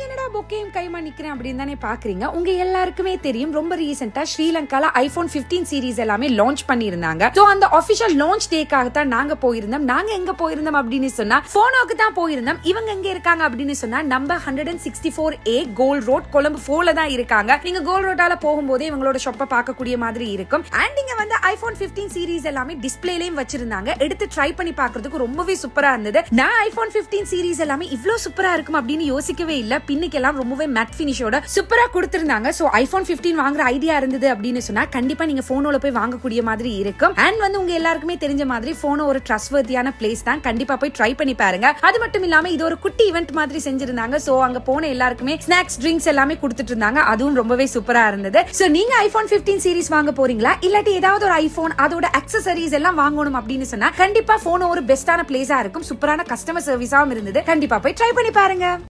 என்னடா பொக்கையும் கைமா நிக்கிறேன் அப்படின்னு தானே பாக்குறீங்க உங்க எல்லாருக்குமே தெரியும் ரொம்ப ரீசெண்டா ஸ்ரீலங்கால ஐபோன் 15 சீரிஸ் எல்லாமே லான்ச் பண்ணிருந்தாங்க சோ அந்த அபிஷியல் லான்ச் டேக்காக தான் நாங்க போயிருந்தோம் நாங்க எங்க போயிருந்தோம் அப்படின்னு சொன்னா போனோக்கு தான் போயிருந்தோம் இவங்க எங்க இருக்காங்க அப்படின்னு சொன்னா நம்ம hundred and sixty four A Galle road Colombo போல தான் இருக்காங்க நீங்க கோல் ரோட்டால போகும்போதே இவங்களோட ஷாப்பை பார்க்கக்கூடிய மாதிரி இருக்கும் அண்ட் இங்க வந்து ஐபோன் 15 சீரிஸ் எல்லாமே டிஸ்பிளேலயும் வச்சிருந்தாங்க எடுத்து ட்ரை பண்ணி பார்க்கிறதுக்கு ரொம்பவே சூப்பரா இருந்தது நான் ஐபோன் 15 சீரிஸ் எல்லாமே இவ்ளோ சூப்பரா இருக்கும் அப்படின்னு யோசிக்கவே இல்ல பின்னுக்கெல்லாம் ரொம்பவே மேட் பினிஷோட சூப்பரா கொடுத்திருந்தாங்க சோ ஐபோன் 15 வாங்குற ஐடியா இருந்தது அப்படின்னு சொன்னா கண்டிப்பா நீங்க போனோல போய் வாங்கக்கூடிய மாதிரி இருக்கும் அண்ட் வந்து உங்க எல்லாருக்குமே தெரிஞ்ச மாதிரி போனோ ஒரு ட்ரஸ்ட்வர்த்தியான பிளேஸ் தான் கண்டிப்பா போய் ட்ரை பண்ணி பாருங்க அது மட்டும் இல்லாம இது ஒரு குட்டி ஈவெண்ட் மாதிரி செஞ்சிருந்தாங்க சோ அங்க போன எல்லாருக்குமே ஸ்நாக்ஸ் ட்ரிங்க்ஸ் எல்லாமே கொடுத்துட்டு இருந்தாங்க அதுவும் ரொம்பவே சூப்பரா இருந்தது சோ நீங்க ஐபோன் 15 சீரிஸ் வாங்க போறீங்களா இல்லாட்டி ஏதாவது ஒரு ஐபோன் அதோட அக்சசரிஸ் எல்லாம் வாங்கணும் அப்படின்னு சொன்னா கண்டிப்பா போனோ ஒரு பெஸ்டான பிளேஸா இருக்கும் சூப்பரான கஸ்டமர் சர்வீஸாவும் இருந்தது கண்டிப்பா போய் ட்ரை பண்ணி பாருங்க